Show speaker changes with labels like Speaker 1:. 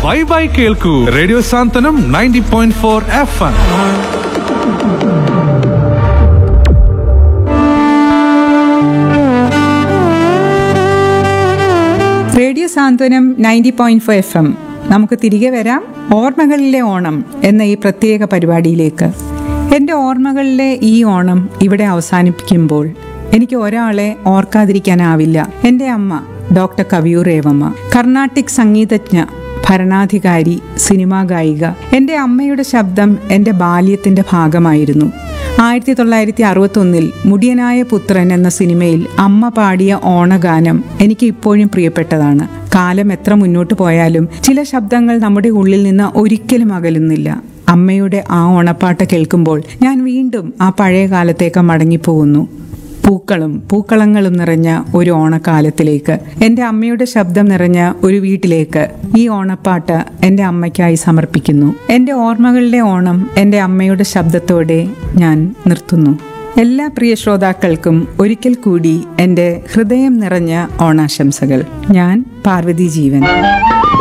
Speaker 1: വൈബായി കേൾക്കൂ radio Santhwanam ninety point four F M
Speaker 2: radio Santhwanam ninety point four F M നമുക്ക് തിരികെ വരാം ഓർമ്മകളിലെ ഓണം എന്ന ഈ പ്രത്യേക പരിപാടിയിലേക്ക് എൻ്റെ ഓർമ്മകളിലെ ഈ ഓണം ഇവിടെ അവസാനിപ്പിക്കുമ്പോൾ എനിക്ക് ഒരാളെ ഓർക്കാതിരിക്കാനാവില്ല എൻ്റെ അമ്മ ഡോക്ടർ കവിയൂർ രേവമ്മ കർണാട്ടിക് സംഗീതജ്ഞ ഭരണാധികാരി സിനിമാ ഗായിക എൻ്റെ അമ്മയുടെ ശബ്ദം എൻ്റെ ബാല്യത്തിൻ്റെ ഭാഗമായിരുന്നു ആയിരത്തി തൊള്ളായിരത്തി അറുപത്തൊന്നിൽ മുടിയനായ പുത്രൻ എന്ന സിനിമയിൽ അമ്മ പാടിയ ഓണഗാനം എനിക്ക് ഇപ്പോഴും പ്രിയപ്പെട്ടതാണ് കാലം എത്ര മുന്നോട്ട് പോയാലും ചില ശബ്ദങ്ങൾ നമ്മുടെ ഉള്ളിൽ നിന്ന് ഒരിക്കലും അകലുന്നില്ല അമ്മയുടെ ആ ഓണപ്പാട്ട് കേൾക്കുമ്പോൾ ഞാൻ വീണ്ടും ആ പഴയ കാലത്തേക്ക് മടങ്ങിപ്പോകുന്നു പൂക്കളും പൂക്കളങ്ങളും നിറഞ്ഞ ഒരു ഓണക്കാലത്തിലേക്ക് എൻ്റെ അമ്മയുടെ ശബ്ദം നിറഞ്ഞ ഒരു വീട്ടിലേക്ക് ഈ ഓണപ്പാട്ട് എൻ്റെ അമ്മയ്ക്കായി സമർപ്പിക്കുന്നു എൻ്റെ ഓർമ്മകളിലെ ഓണം എൻ്റെ അമ്മയുടെ ശബ്ദത്തോടെ ഞാൻ നിർത്തുന്നു എല്ലാ പ്രിയ ശ്രോതാക്കൾക്കും ഒരിക്കൽ കൂടി എൻ്റെ ഹൃദയം നിറഞ്ഞ ഓണാശംസകൾ ഞാൻ പാർവതി ജീവൻ